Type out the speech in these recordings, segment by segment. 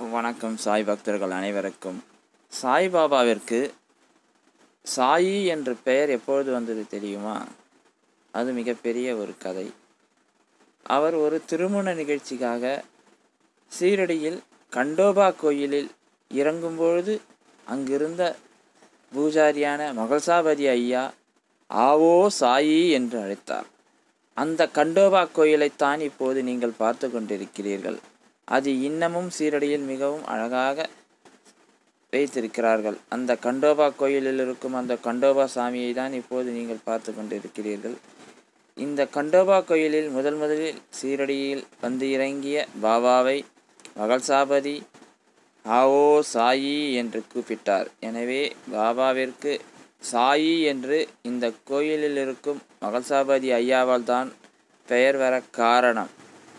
வணக்கம் சாய் பக்தர்கள் அனைவருக்கும் சாய்பாபாவிற்கு சாயி என்ற பெயர் எப்பொழுது வந்தது தெரியுமா அது மிகப்பெரிய ஒரு கதை அவர் ஒரு திருமண நிகழ்ச்சிக்காக சீரடியில் கண்டோபா கோயிலில் இறங்கும்பொழுது அங்கிருந்த பூஜாரியான மகள்சாபதி ஐயா ஆவோ சாயி என்று அழைத்தார் அந்த கண்டோபா கோயிலைத்தான் இப்போது நீங்கள் பார்த்து கொண்டிருக்கிறீர்கள் அது இன்னமும் சீரடியில் மிகவும் அழகாக வைத்திருக்கிறார்கள் அந்த கண்டோபா கோயிலில் இருக்கும் அந்த கண்டோபா சாமியை தான் இப்போது நீங்கள் பார்த்து கொண்டிருக்கிறீர்கள் இந்த கண்டோபா கோயிலில் முதல் முதலில் சீரடியில் வந்து இறங்கிய பாபாவை மகள்சாபதி ஆவோ சாயி என்று கூப்பிட்டார் எனவே பாபாவிற்கு சாயி என்று இந்த கோயிலில் இருக்கும் மகள்சாபதி ஐயாவால் தான் பெயர் வர காரணம்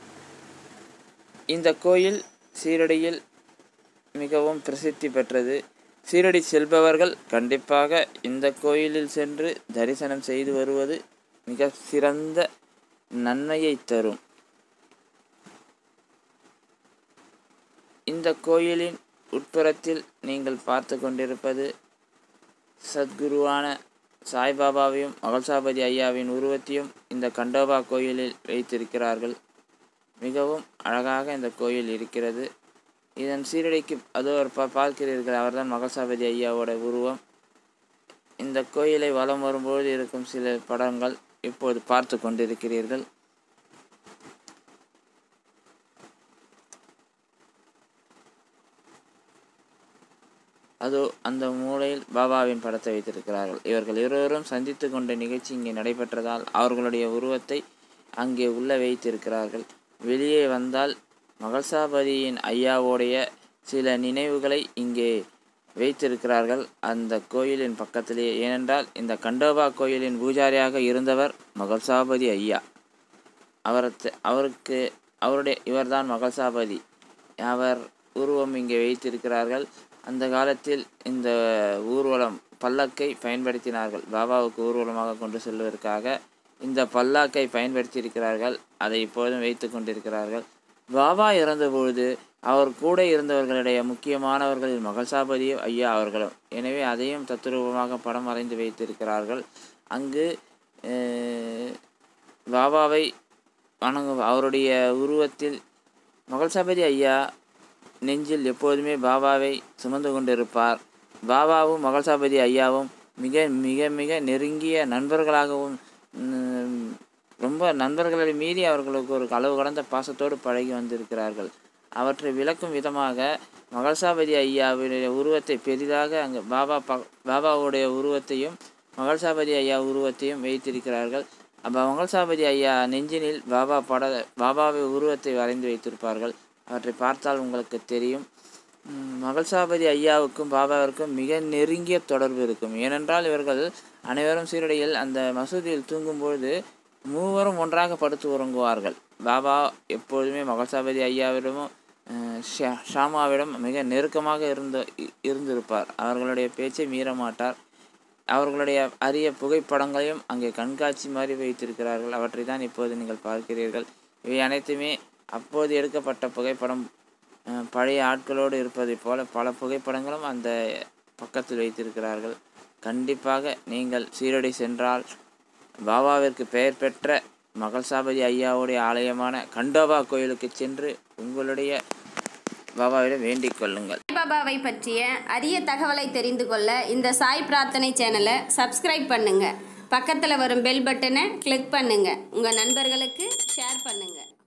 இந்த கோயில் சீரடியில் மிகவும் பிரசித்தி பெற்றது சீரடி செல்பவர்கள் கண்டிப்பாக இந்த கோயிலில் சென்று தரிசனம் செய்து வருவது மிக சிறந்த நன்மையை தரும் இந்த கோயிலின் உட்புறத்தில் நீங்கள் பார்த்து கொண்டிருப்பது சத்குருவான சாய்பாபாவையும் மகள்சாபதி ஐயாவின் உருவத்தையும் இந்த கண்டோபா கோயிலில் வைத்திருக்கிறார்கள் மிகவும் அழகாக இந்த கோயில் இருக்கிறது இதன் சீரடிக்கு அதோ ஒரு பா பார்க்கிறீர்கள் அவர்தான் மகள்சாபதி ஐயாவோட உருவம் இந்த கோயிலை வலம் வரும்போது இருக்கும் சில படங்கள் இப்போது பார்த்து கொண்டிருக்கிறீர்கள் அதோ அந்த மூலையில் பாபாவின் படத்தை வைத்திருக்கிறார்கள் இவர்கள் இருவரும் சந்தித்து கொண்ட நிகழ்ச்சி இங்கே நடைபெற்றதால் அவர்களுடைய உருவத்தை அங்கே உள்ள வைத்திருக்கிறார்கள் வெளியே வந்தால் மகள்சாபதியின் ஐயாவுடைய சில நினைவுகளை இங்கே வைத்திருக்கிறார்கள் அந்த கோயிலின் பக்கத்திலேயே ஏனென்றால் இந்த கண்டோபா கோயிலின் பூஜாரியாக இருந்தவர் மகள்சாபதி ஐயா அவரத்து அவருக்கு அவருடைய இவர்தான் மகள்சாபதி அவர் உருவம் இங்கே வைத்திருக்கிறார்கள் அந்த காலத்தில் இந்த ஊர்வலம் பல்லக்கை பயன்படுத்தினார்கள் பாபாவுக்கு ஊர்வலமாக கொண்டு செல்வதற்காக இந்த பல்லாக்கை பயன்படுத்தியிருக்கிறார்கள் அதை இப்போதும் வைத்து கொண்டிருக்கிறார்கள் பாபா இறந்தபொழுது அவர் கூட இருந்தவர்களுடைய முக்கியமானவர்களில் மகள்சாபதி ஐயா அவர்களும் எனவே அதையும் தத்துரூபமாக படம் வரைந்து வைத்திருக்கிறார்கள் அங்கு பாபாவை வணங்கும் அவருடைய உருவத்தில் மகள்சாபதி ஐயா நெஞ்சில் எப்போதுமே பாபாவை சுமந்து கொண்டிருப்பார் பாபாவும் மகள்சாபதி ஐயாவும் மிக மிக மிக நெருங்கிய நண்பர்களாகவும் ரொம்ப நண்பர்களை மீறி அவர்களுக்கு ஒரு அளவு கடந்த பாசத்தோடு பழகி வந்திருக்கிறார்கள் அவற்றை விளக்கும் விதமாக மகள்சாபதி ஐயாவுடைய உருவத்தை பெரிதாக அங்கே பாபா ப பாபாவுடைய உருவத்தையும் மகள்சாபதி ஐயா உருவத்தையும் வைத்திருக்கிறார்கள் அப்போ மகள்சாபதி ஐயா நெஞ்சினில் பாபா பட பாபாவை உருவத்தை வரைந்து வைத்திருப்பார்கள் அவற்றை பார்த்தால் உங்களுக்கு தெரியும் மகள்சாபதி ஐயாவுக்கும் பாபாவிற்கும் மிக நெருங்கிய தொடர்பு இருக்கும் ஏனென்றால் இவர்கள் அனைவரும் சீரடியில் அந்த மசூதியில் தூங்கும்பொழுது மூவரும் ஒன்றாக படுத்து உறங்குவார்கள் பாபா எப்பொழுதுமே மகள்சாபதி ஐயாவிடமும் ஷாமாவிடம் மிக நெருக்கமாக இருந்த இருந்திருப்பார் அவர்களுடைய பேச்சை மீற மாட்டார் அவர்களுடைய அரிய புகைப்படங்களையும் அங்கே கண்காட்சி மாதிரி வைத்திருக்கிறார்கள் அவற்றை தான் இப்போது நீங்கள் பார்க்கிறீர்கள் இவை அனைத்துமே அப்போது எடுக்கப்பட்ட புகைப்படம் பழைய ஆட்களோடு இருப்பதைப் போல பல புகைப்படங்களும் அந்த பக்கத்தில் வைத்திருக்கிறார்கள் கண்டிப்பாக நீங்கள் சீரடி சென்றால் பாபாவிற்கு பெயர் பெற்ற மகள்சாபதி ஐயாவுடைய ஆலயமான கண்டோபா கோயிலுக்கு சென்று உங்களுடைய பாபாவிடம் வேண்டிக் கொள்ளுங்கள் சாய்பாபாவை பற்றிய அரிய தகவலை தெரிந்து கொள்ள இந்த சாய் பிரார்த்தனை சேனலை சப்ஸ்கிரைப் பண்ணுங்க பக்கத்தில் வரும் பெல் பட்டனை கிளிக் பண்ணுங்க உங்கள் நண்பர்களுக்கு ஷேர் பண்ணுங்க